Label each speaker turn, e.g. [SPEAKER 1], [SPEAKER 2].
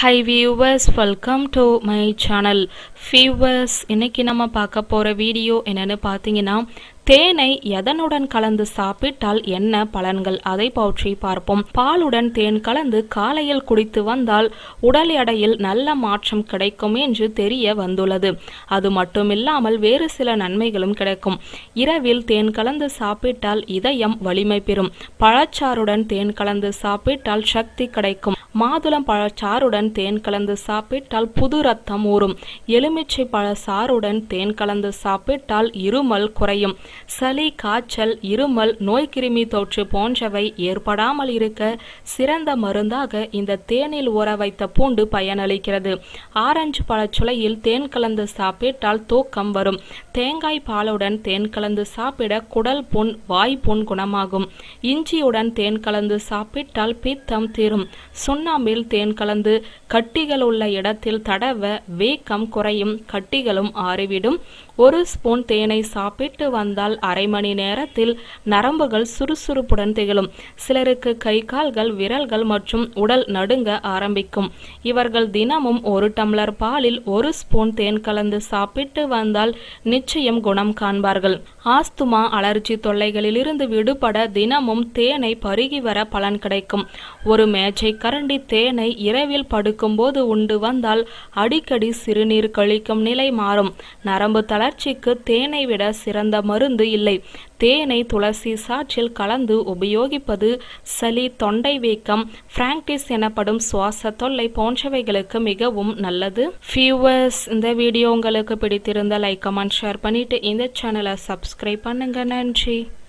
[SPEAKER 1] high viewers welcome to my channel viewers இன்னைக்கு நம்ம பார்க்க போகிற வீடியோ என்னன்னு பார்த்தீங்கன்னா தேனை எதனுடன் கலந்து சாப்பிட்டால் என்ன பலன்கள் அதை பற்றி பார்ப்போம் பாலுடன் தேன் கலந்து காலையில் குடித்து வந்தால் உடல் எடையில் நல்ல மாற்றம் கிடைக்கும் என்று தெரிய வந்துள்ளது அது மட்டுமில்லாமல் வேறு சில நன்மைகளும் கிடைக்கும் இரவில் தேன் கலந்து சாப்பிட்டால் இதயம் வலிமை பெறும் பழச்சாறுடன் தேன் கலந்து சாப்பிட்டால் சக்தி கிடைக்கும் மாதுளம் பழச்சாறுடன் தேன் கலந்து சாப்பிட்டால் புது ரத்தம் ஊறும் எலுமிச்சை பழச்சாறுடன் தேன் கலந்து சாப்பிட்டால் இருமல் குறையும் சளி காய்ச்சல் இருமல் நோய்க்கிருமி தொற்று போன்றவை ஏற்படாமல் இருக்க சிறந்த மருந்தாக இந்த தேனில் ஊற வைத்த பூண்டு பயனளிக்கிறது ஆரஞ்சு பழச்சுளையில் தேன் கலந்து சாப்பிட்டால் தூக்கம் வரும் தேங்காய் பாலுடன் தேன் கலந்து சாப்பிட குடல் புண் வாய் புண் குணமாகும் இஞ்சியுடன் தேன் கலந்து சாப்பிட்டால் பித்தம் தீரும் சுண்ணாம்பில் தேன் கலந்து கட்டிகள் உள்ள இடத்தில் தடவ வீக்கம் குறையும் கட்டிகளும் ஆறிவிடும் ஒரு ஸ்பூன் தேனை சாப்பிட்டு வந்தால் அரை மணி நேரத்தில் நரம்புகள் சுறுசுறுப்புடன் திகழும் சிலருக்கு கை கால்கள் விரல்கள் மற்றும் உடல் நடுங்க ஆரம்பிக்கும் இவர்கள் தினமும் ஒரு டம்ளர் பாலில் ஒரு ஸ்பூன் தேன் கலந்து சாப்பிட்டு வந்தால் நிச்சயம் குணம் காண்பார்கள் ஆஸ்துமா அலர்ஜி தொல்லைகளிலிருந்து விடுபட தினமும் தேனை பருகி வர பலன் கிடைக்கும் ஒரு மேஜை கரண்டி தேனை இரவில் படுக்கும்போது உண்டு வந்தால் அடிக்கடி சிறுநீர் கழிக்கும் நிலை மாறும் நரம்பு தளர்ச்சிக்கு தேனை விட சிறந்த மருந்து இல்லை தேனை துளசி சாற்றில் கலந்து உபயோகிப்பது சளி தொண்டை வீக்கம் பிராங்டிஸ் எனப்படும் சுவாச தொல்லை போன்றவைகளுக்கு மிகவும் நல்லது ஃபியூவர்ஸ் இந்த வீடியோ உங்களுக்கு பிடித்திருந்த லைக் கமெண்ட் ஷேர் பண்ணிட்டு இந்த சேனலை சப்ஸ்கிரைப் பண்ணுங்க நன்றி